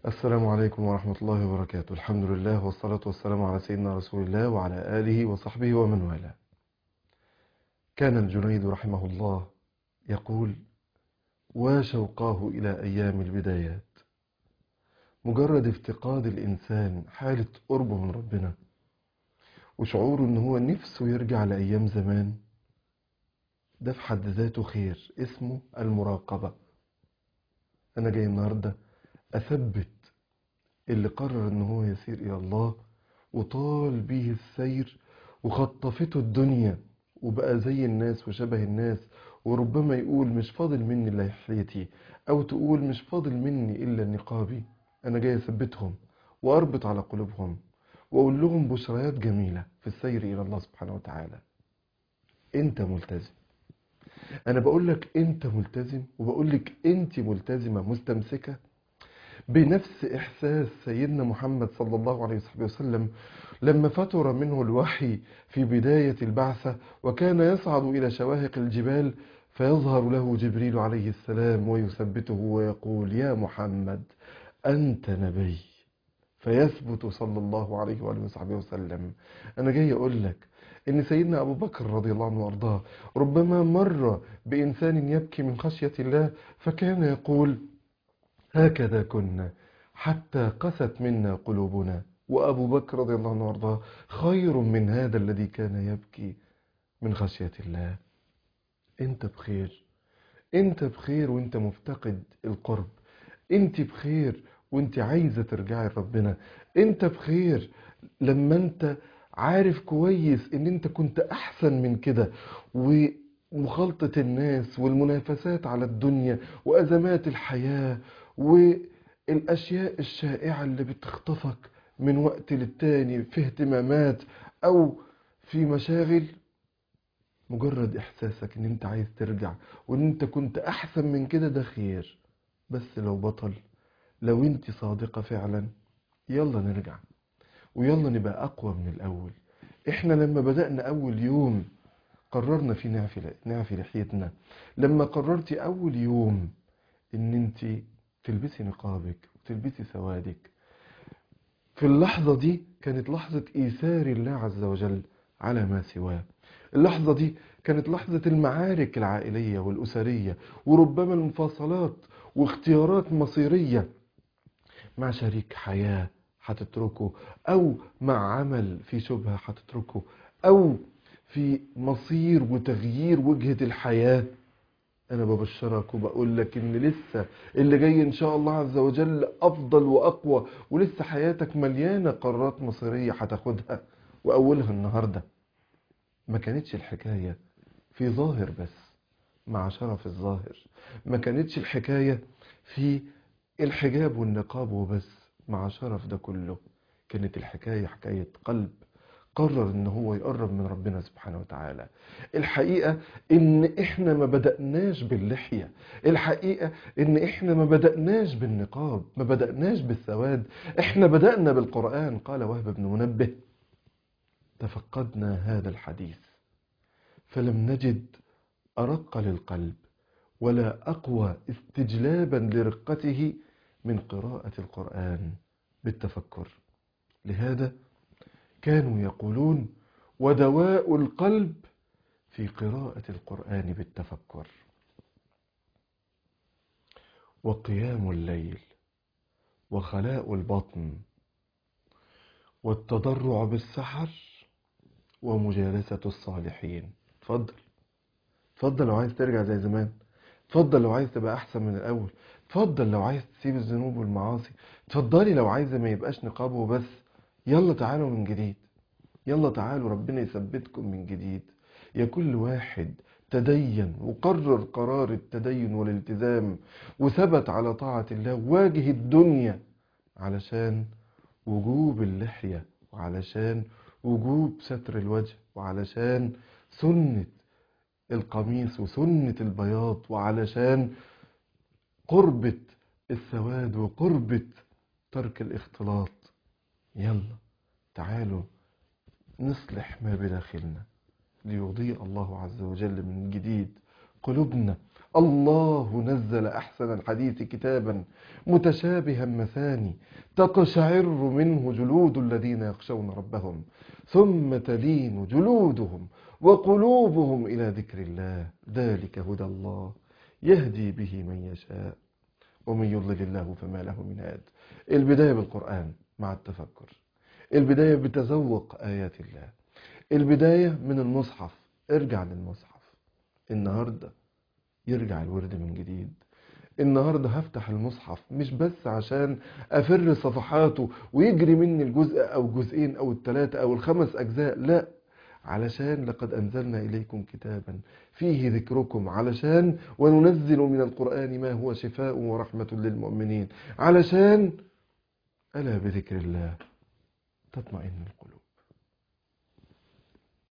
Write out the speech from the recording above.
السلام عليكم ورحمة الله وبركاته الحمد لله والصلاة والسلام على سيدنا رسول الله وعلى آله وصحبه ومن والاه كان الجنيد رحمه الله يقول وشوقاه إلى أيام البدايات مجرد افتقاد الإنسان حالة قربه من ربنا وشعوره إن هو نفسه يرجع لأيام زمان ده في حد ذاته خير اسمه المراقبة أنا جاي النهاردة أثبت اللي قرر إن هو يسير إلى الله وطال بيه السير وخطفته الدنيا وبقى زي الناس وشبه الناس وربما يقول مش فاضل مني إلا لحيتي أو تقول مش فاضل مني إلا نقابي أنا جاي أثبتهم وأربط على قلوبهم وأقول لهم بشريات جميلة في السير إلى الله سبحانه وتعالى أنت ملتزم أنا بقول لك أنت ملتزم وبقول لك أنت ملتزمة مستمسكة بنفس إحساس سيدنا محمد صلى الله عليه وسلم لما فتر منه الوحي في بداية البعثة وكان يصعد إلى شواهق الجبال فيظهر له جبريل عليه السلام ويثبته ويقول يا محمد أنت نبي فيثبت صلى الله عليه وآله وصحبه وسلم أنا جاي أقول لك إن سيدنا أبو بكر رضي الله عنه وأرضاه ربما مر بإنسان يبكي من خشية الله فكان يقول هكذا كنا حتى قست منا قلوبنا وأبو بكر رضي الله عنه وأرضاه خير من هذا الذي كان يبكي من خشية الله أنت بخير أنت بخير وأنت مفتقد القرب أنت بخير وأنت عايزة ترجعي لربنا أنت بخير لما أنت عارف كويس ان انت كنت احسن من كده ومخالطة الناس والمنافسات على الدنيا وازمات الحياة والاشياء الشائعة اللي بتخطفك من وقت للتاني في اهتمامات او في مشاغل مجرد احساسك ان انت عايز ترجع وان انت كنت احسن من كده ده خير بس لو بطل لو انت صادقة فعلا يلا نرجع ويلا نبقى أقوى من الأول إحنا لما بدأنا أول يوم قررنا في نعفي نعفي لحيتنا لما قررتي أول يوم إن أنت تلبسي نقابك وتلبسي سوادك في اللحظة دي كانت لحظة إيثار الله عز وجل على ما سواه اللحظة دي كانت لحظة المعارك العائلية والأسرية وربما المفاصلات واختيارات مصيرية مع شريك حياة هتتركه او مع عمل في شبهة هتتركه او في مصير وتغيير وجهة الحياة انا ببشرك وبقول لك ان لسه اللي جاي ان شاء الله عز وجل افضل واقوى ولسه حياتك مليانة قرارات مصيرية هتاخدها واولها النهاردة ما كانتش الحكاية في ظاهر بس مع شرف الظاهر ما كانتش الحكاية في الحجاب والنقاب وبس مع شرف ده كله كانت الحكاية حكاية قلب قرر ان هو يقرب من ربنا سبحانه وتعالى الحقيقة ان احنا ما بدأناش باللحية الحقيقة ان احنا ما بدأناش بالنقاب ما بدأناش بالسواد احنا بدأنا بالقرآن قال وهب بن منبه تفقدنا هذا الحديث فلم نجد أرق للقلب ولا أقوى استجلابا لرقته من قراءة القرآن بالتفكر لهذا كانوا يقولون ودواء القلب في قراءة القرآن بالتفكر وقيام الليل وخلاء البطن والتضرع بالسحر ومجالسة الصالحين تفضل تفضل لو عايز ترجع زي زمان تفضل لو عايز تبقى أحسن من الأول تفضل لو عايز تسيب الذنوب والمعاصي تفضلي لو عايزة ما يبقاش نقاب وبس يلا تعالوا من جديد يلا تعالوا ربنا يثبتكم من جديد يا كل واحد تدين وقرر قرار التدين والالتزام وثبت على طاعة الله واجه الدنيا علشان وجوب اللحية وعلشان وجوب ستر الوجه وعلشان سنة القميص وسنة البياض وعلشان قربة السواد وقربة ترك الاختلاط يلا تعالوا نصلح ما بداخلنا ليضيء الله عز وجل من جديد قلوبنا الله نزل أحسن الحديث كتابا متشابها مثاني تقشعر منه جلود الذين يخشون ربهم ثم تلين جلودهم وقلوبهم إلى ذكر الله ذلك هدى الله يهدي به من يشاء ومن يضلل الله فما له من هاد البداية بالقرآن مع التفكر البداية بتذوق آيات الله البداية من المصحف ارجع للمصحف النهاردة يرجع الورد من جديد النهاردة هفتح المصحف مش بس عشان أفر صفحاته ويجري مني الجزء أو جزئين أو الثلاثة أو الخمس أجزاء لا علشان لقد أنزلنا إليكم كتابا فيه ذكركم علشان وننزل من القرآن ما هو شفاء ورحمة للمؤمنين علشان ألا بذكر الله تطمئن القلوب